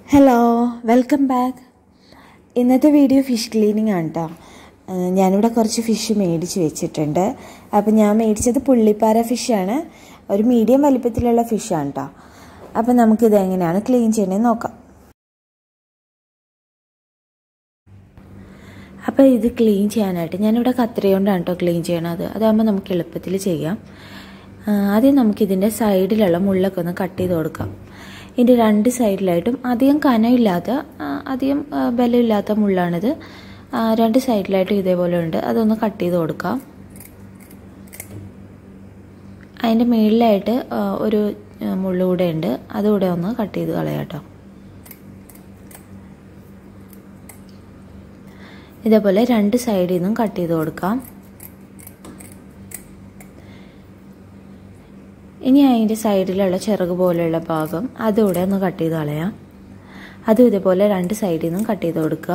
hello welcome back ഇന്നത്തെ video fish cleaning ആണ് കേട്ടോ ഞാനിവിടെ കുറച്ച് ഫിഷ് മേടിച്ച് വെച്ചിട്ടുണ്ട് അപ്പോൾ ഞാൻ മേടിച്ചത് പുള്ളിപ്പാര ഫിഷാണ് ഒരു മീഡിയം വലിപ്പത്തിലുള്ള ഫിഷാണ് കേട്ടോ അപ്പോൾ നമുക്കിത് എങ്ങനെയാണ് ക്ലീൻ ചെയ്യണമെന്ന് നോക്കാം അപ്പോൾ ഇത് ക്ലീൻ ചെയ്യാനായിട്ട് ഞാനിവിടെ കത്രി കൊണ്ടാണ് കേട്ടോ ക്ലീൻ ചെയ്യണത് അതാകുമ്പോൾ നമുക്ക് എളുപ്പത്തിൽ ചെയ്യാം ആദ്യം നമുക്കിതിൻ്റെ സൈഡിലുള്ള മുള്ളൊക്കെ ഒന്ന് കട്ട് ചെയ്ത് കൊടുക്കാം ഇതിൻ്റെ രണ്ട് സൈഡിലായിട്ടും അധികം കനമില്ലാത്ത അധികം ബലമില്ലാത്ത മുള്ളാണിത് രണ്ട് സൈഡിലായിട്ടും ഇതേപോലെ ഉണ്ട് അതൊന്ന് കട്ട് ചെയ്ത് കൊടുക്കാം അതിൻ്റെ മുകളിലായിട്ട് ഒരു മുള്ളു കൂടെ ഉണ്ട് അതുകൂടെ ഒന്ന് കട്ട് ചെയ്ത് കളയാം കേട്ടോ ഇതേപോലെ രണ്ട് സൈഡിൽ നിന്നും കട്ട് ചെയ്ത് കൊടുക്കാം ഇനി അതിൻ്റെ സൈഡിലുള്ള ചിറക് പോലെയുള്ള ഭാഗം അതുകൂടെ ഒന്ന് കട്ട് ചെയ്ത് കളയാം അതും ഇതേപോലെ രണ്ട് സൈഡിൽ നിന്നും കട്ട് ചെയ്ത് കൊടുക്കുക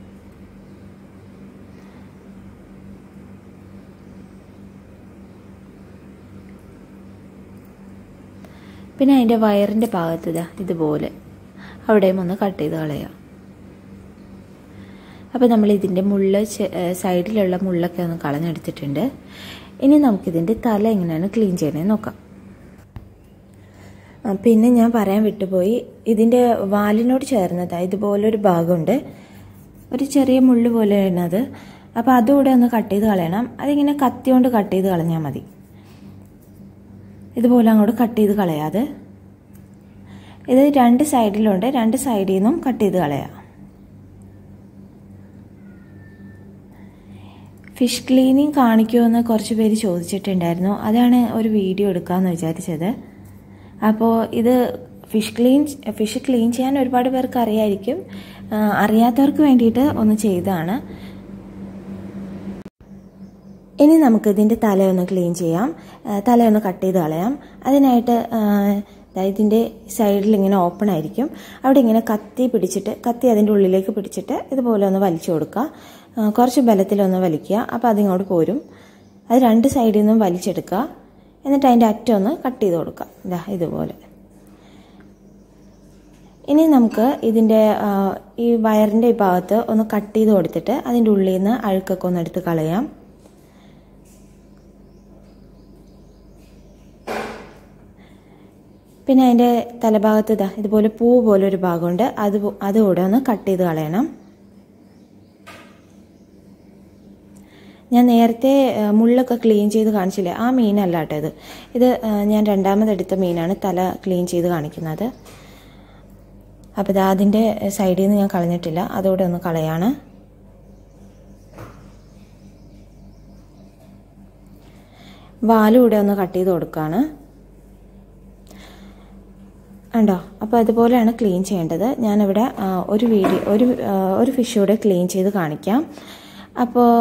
പിന്നെ അതിൻ്റെ വയറിൻ്റെ ഭാഗത്ത് ഇതാ ഇതുപോലെ അവിടെയും ഒന്ന് കട്ട് ചെയ്ത് കളയാം അപ്പോൾ നമ്മൾ ഇതിൻ്റെ മുള്ള സൈഡിലുള്ള മുള്ളൊക്കെ ഒന്ന് കളഞ്ഞെടുത്തിട്ടുണ്ട് ഇനി നമുക്കിതിൻ്റെ തല എങ്ങനെയാണ് ക്ലീൻ ചെയ്യണമെന്ന് നോക്കാം പിന്നെ ഞാൻ പറയാൻ വിട്ടുപോയി ഇതിൻ്റെ വാലിനോട് ചേർന്നതാണ് ഇതുപോലൊരു ഭാഗമുണ്ട് ഒരു ചെറിയ മുള്ള് പോലെയാണ് അത് അപ്പോൾ അതുകൂടെ ഒന്ന് കട്ട് ചെയ്ത് കളയണം അതിങ്ങനെ കത്തി കൊണ്ട് കട്ട് ചെയ്ത് കളഞ്ഞാൽ മതി ഇതുപോലെ അങ്ങോട്ട് കട്ട് ചെയ്ത് കളയാതെ ഇത് രണ്ട് സൈഡിലുണ്ട് രണ്ട് സൈഡിൽ നിന്നും കട്ട് ചെയ്ത് കളയാം ഫിഷ് ക്ലീനിങ് കാണിക്കുമെന്ന് കുറച്ച് പേര് ചോദിച്ചിട്ടുണ്ടായിരുന്നു അതാണ് ഒരു വീഡിയോ എടുക്കാമെന്ന് വിചാരിച്ചത് അപ്പോൾ ഇത് ഫിഷ് ക്ലീൻ ഫിഷ് ക്ലീൻ ചെയ്യാൻ ഒരുപാട് പേർക്ക് അറിയായിരിക്കും അറിയാത്തവർക്ക് വേണ്ടിയിട്ട് ഒന്ന് ചെയ്തതാണ് ഇനി നമുക്ക് ഇതിൻ്റെ തലയൊന്ന് ക്ലീൻ ചെയ്യാം തലയൊന്ന് കട്ട് ചെയ്ത് കളയാം അതിനായിട്ട് ഇതിൻ്റെ സൈഡിൽ ഇങ്ങനെ ഓപ്പൺ ആയിരിക്കും അവിടെ ഇങ്ങനെ കത്തി പിടിച്ചിട്ട് കത്തി അതിൻ്റെ ഉള്ളിലേക്ക് പിടിച്ചിട്ട് ഇതുപോലെ ഒന്ന് വലിച്ചു കൊടുക്കുക കുറച്ച് ബലത്തിലൊന്ന് വലിക്കുക അപ്പോൾ അതിങ്ങോട്ട് പോരും അത് രണ്ട് സൈഡിൽ നിന്നും വലിച്ചെടുക്കുക എന്നിട്ട് അതിൻ്റെ അറ്റം ഒന്ന് കട്ട് ചെയ്ത് കൊടുക്കുക ഇതാ ഇതുപോലെ ഇനി നമുക്ക് ഇതിൻ്റെ ഈ വയറിൻ്റെ ഈ ഭാഗത്ത് ഒന്ന് കട്ട് ചെയ്ത് കൊടുത്തിട്ട് അതിൻ്റെ ഉള്ളിൽ നിന്ന് അഴുക്കൊക്കെ ഒന്ന് എടുത്ത് കളയാം പിന്നെ അതിൻ്റെ തലഭാഗത്ത് ഇതാ ഇതുപോലെ പൂ പോലൊരു ഭാഗമുണ്ട് അത് അതുകൂടെ ഒന്ന് കട്ട് ചെയ്ത് കളയണം ഞാൻ നേരത്തെ മുള്ളൊക്കെ ക്ലീൻ ചെയ്ത് കാണിച്ചില്ലേ ആ മീനല്ല കേട്ടോ ഇത് ഇത് ഞാൻ രണ്ടാമതെടുത്ത മീനാണ് തല ക്ലീൻ ചെയ്ത് കാണിക്കുന്നത് അപ്പോൾ ഇത് അതിൻ്റെ സൈഡിൽ നിന്ന് ഞാൻ കളഞ്ഞിട്ടില്ല അതുകൂടെ ഒന്ന് കളയാണ് വാലുകൂടെ ഒന്ന് കട്ട് ചെയ്ത് കൊടുക്കുകയാണ് ഉണ്ടോ അപ്പോൾ അതുപോലെയാണ് ക്ലീൻ ചെയ്യേണ്ടത് ഞാനിവിടെ ഒരു വീഡിയോ ഒരു ഒരു ഫിഷ് കൂടെ ക്ലീൻ ചെയ്ത് കാണിക്കാം അപ്പോൾ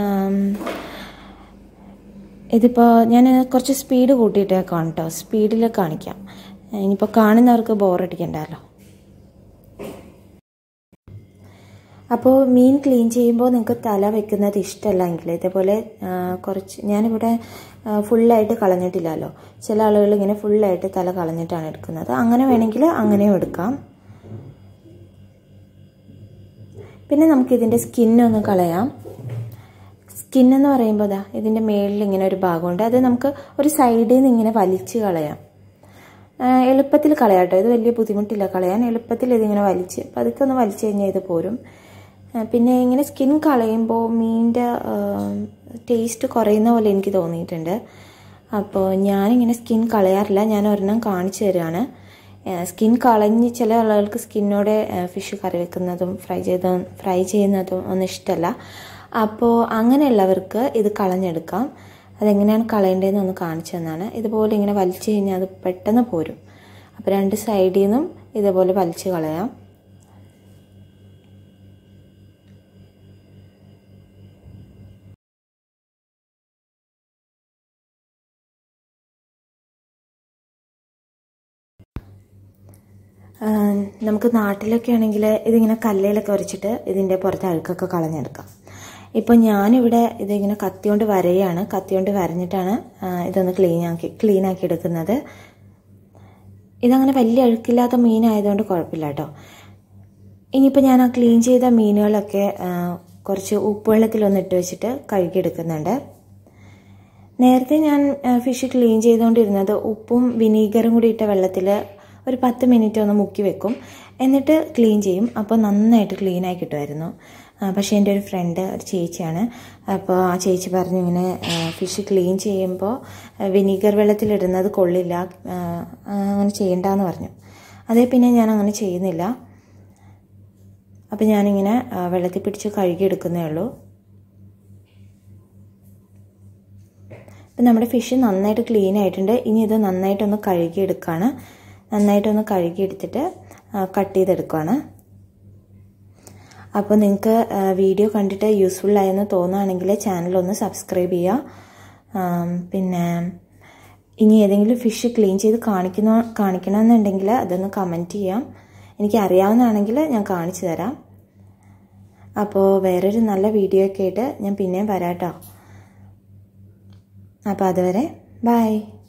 ഇതിപ്പോൾ ഞാൻ കുറച്ച് സ്പീഡ് കൂട്ടിയിട്ടേക്കാണ് കേട്ടോ സ്പീഡിൽ കാണിക്കാം ഇനിയിപ്പോൾ കാണുന്നവർക്ക് ബോറടിക്കണ്ടല്ലോ അപ്പോൾ മീൻ ക്ലീൻ ചെയ്യുമ്പോൾ നിങ്ങൾക്ക് തല വെക്കുന്നത് ഇഷ്ടമല്ലെങ്കിൽ ഇതേപോലെ കുറച്ച് ഞാനിവിടെ ഫുള്ളായിട്ട് കളഞ്ഞിട്ടില്ലല്ലോ ചില ആളുകൾ ഇങ്ങനെ ഫുള്ളായിട്ട് തല കളഞ്ഞിട്ടാണ് എടുക്കുന്നത് അങ്ങനെ വേണമെങ്കിൽ അങ്ങനെയും എടുക്കാം പിന്നെ നമുക്കിതിൻ്റെ സ്കിന്നൊന്ന് കളയാം സ്കിൻ എന്ന് പറയുമ്പോൾ ദാ ഇതിൻ്റെ മേളിൽ ഇങ്ങനെ ഒരു ഭാഗമുണ്ട് അത് നമുക്ക് ഒരു സൈഡിൽ നിന്ന് ഇങ്ങനെ വലിച്ച് കളയാം എളുപ്പത്തിൽ കളയാം കേട്ടോ ഇത് വലിയ ബുദ്ധിമുട്ടില്ല കളയാൻ എളുപ്പത്തിൽ ഇതിങ്ങനെ വലിച്ച് പതുക്കെ ഒന്ന് വലിച്ചു കഴിഞ്ഞാൽ ഇത് പോരും പിന്നെ ഇങ്ങനെ സ്കിൻ കളയുമ്പോൾ മീനിൻ്റെ ടേസ്റ്റ് കുറയുന്ന പോലെ എനിക്ക് തോന്നിയിട്ടുണ്ട് അപ്പോൾ ഞാനിങ്ങനെ സ്കിൻ കളയാറില്ല ഞാൻ ഒരെണ്ണം കാണിച്ചു തരികയാണ് സ്കിൻ കളഞ്ഞ് ചില ആളുകൾക്ക് സ്കിന്നോടെ ഫിഷ് കറി വെക്കുന്നതും ഫ്രൈ ചെയ്ത ഫ്രൈ ചെയ്യുന്നതും ഒന്നും ഇഷ്ടമല്ല അപ്പോൾ അങ്ങനെയുള്ളവർക്ക് ഇത് കളഞ്ഞെടുക്കാം അതെങ്ങനെയാണ് കളയേണ്ടതെന്ന് ഒന്ന് കാണിച്ചു തന്നാണ് ഇതുപോലെ ഇങ്ങനെ വലിച്ചു കഴിഞ്ഞാൽ അത് പെട്ടെന്ന് പോരും അപ്പോൾ രണ്ട് സൈഡിൽ നിന്നും ഇതുപോലെ വലിച്ച് കളയാം നമുക്ക് നാട്ടിലൊക്കെ ആണെങ്കിൽ ഇതിങ്ങനെ കല്ലയിലൊക്കെ ഉരച്ചിട്ട് ഇതിൻ്റെ പുറത്തെ അഴുക്കൊക്കെ കളഞ്ഞെടുക്കാം ഇപ്പോൾ ഞാനിവിടെ ഇതിങ്ങനെ കത്തി കൊണ്ട് വരയാണ് കത്തി കൊണ്ട് വരഞ്ഞിട്ടാണ് ഇതൊന്ന് ക്ലീൻ ആക്കി ക്ലീൻ ആക്കി എടുക്കുന്നത് ഇതങ്ങനെ വലിയ അഴുക്കില്ലാത്ത മീനായതുകൊണ്ട് കുഴപ്പമില്ല കേട്ടോ ഇനിയിപ്പോൾ ഞാൻ ആ ക്ലീൻ ചെയ്ത മീനുകളൊക്കെ കുറച്ച് ഉപ്പുവെള്ളത്തിലൊന്ന് ഇട്ട് വെച്ചിട്ട് കഴുകിയെടുക്കുന്നുണ്ട് നേരത്തെ ഞാൻ ഫിഷ് ക്ലീൻ ചെയ്തുകൊണ്ടിരുന്നത് ഉപ്പും വിനീഗറും കൂടി ഇട്ട വെള്ളത്തിൽ ഒരു പത്ത് മിനിറ്റ് ഒന്ന് മുക്കി വെക്കും എന്നിട്ട് ക്ലീൻ ചെയ്യും അപ്പോൾ നന്നായിട്ട് ക്ലീനായി കിട്ടുമായിരുന്നു പക്ഷേ എൻ്റെ ഒരു ഫ്രണ്ട് ഒരു ചേച്ചിയാണ് അപ്പോൾ ആ ചേച്ചി പറഞ്ഞു ഇങ്ങനെ ഫിഷ് ക്ലീൻ ചെയ്യുമ്പോൾ വിനീഗർ വെള്ളത്തിലിടുന്നത് കൊള്ളില്ല അങ്ങനെ ചെയ്യണ്ടെന്ന് പറഞ്ഞു അതേ പിന്നെ ഞാൻ അങ്ങനെ ചെയ്യുന്നില്ല അപ്പോൾ ഞാനിങ്ങനെ വെള്ളത്തിൽ പിടിച്ച് കഴുകിയെടുക്കുന്നേ ഉള്ളൂ ഇപ്പം നമ്മുടെ ഫിഷ് നന്നായിട്ട് ക്ലീൻ ആയിട്ടുണ്ട് ഇനി ഇത് നന്നായിട്ടൊന്ന് കഴുകിയെടുക്കുകയാണ് നന്നായിട്ടൊന്ന് കഴുകിയെടുത്തിട്ട് കട്ട് ചെയ്തെടുക്കുകയാണ് അപ്പോൾ നിങ്ങൾക്ക് വീഡിയോ കണ്ടിട്ട് യൂസ്ഫുൾ ആയെന്ന് തോന്നുകയാണെങ്കിൽ ചാനൽ ഒന്ന് സബ്സ്ക്രൈബ് ചെയ്യുക പിന്നെ ഇനി ഏതെങ്കിലും ഫിഷ് ക്ലീൻ ചെയ്ത് കാണിക്കുന്ന കാണിക്കണമെന്നുണ്ടെങ്കിൽ അതൊന്ന് കമൻറ്റ് ചെയ്യാം എനിക്ക് അറിയാവുന്നതാണെങ്കിൽ ഞാൻ കാണിച്ചു തരാം അപ്പോൾ വേറൊരു നല്ല വീഡിയോ ഒക്കെ ആയിട്ട് ഞാൻ പിന്നെയും വരാം കേട്ടോ അപ്പോൾ അതുവരെ ബൈ